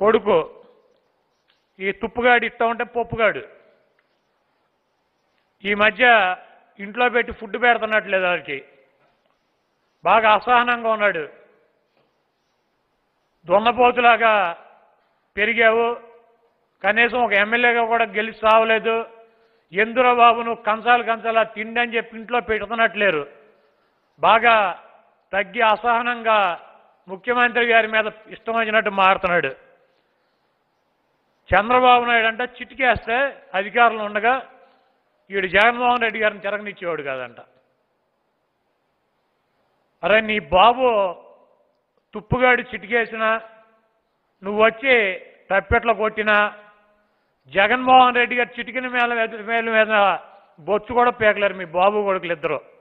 కొడుకు ఈ తుప్పుగాడు ఇస్తా ఉంటే పప్పుగాడు ఈ మధ్య ఇంట్లో పెట్టి ఫుడ్ పెడుతున్నట్లేదు వాళ్ళకి బాగా అసహనంగా ఉన్నాడు దున్నపోతులాగా పెరిగావు కనీసం ఒక ఎమ్మెల్యేగా కూడా గెలిచి సావలేదు ఎందురో బాబు నువ్వు కంచాలు కంచాలా తిండి అని చెప్పి ఇంట్లో పెడుతున్నట్లేరు బాగా తగ్గి అసహనంగా ముఖ్యమంత్రి గారి మీద ఇష్టం వచ్చినట్టు మారుతున్నాడు చంద్రబాబు నాయుడు అంటే చిటికేస్తే అధికారంలో ఉండగా వీడు జగన్మోహన్ రెడ్డి గారిని తిరగనిచ్చేవాడు కాదంట అరే నీ బాబు తుప్పుగాడి చిటికేసినా నువ్వు వచ్చి తప్పెట్లో కొట్టినా జగన్మోహన్ రెడ్డి గారు చిటికిన మేల మీద మేల మీద బొచ్చు కూడా పీకలేరు మీ బాబు కొడుకులు ఇద్దరు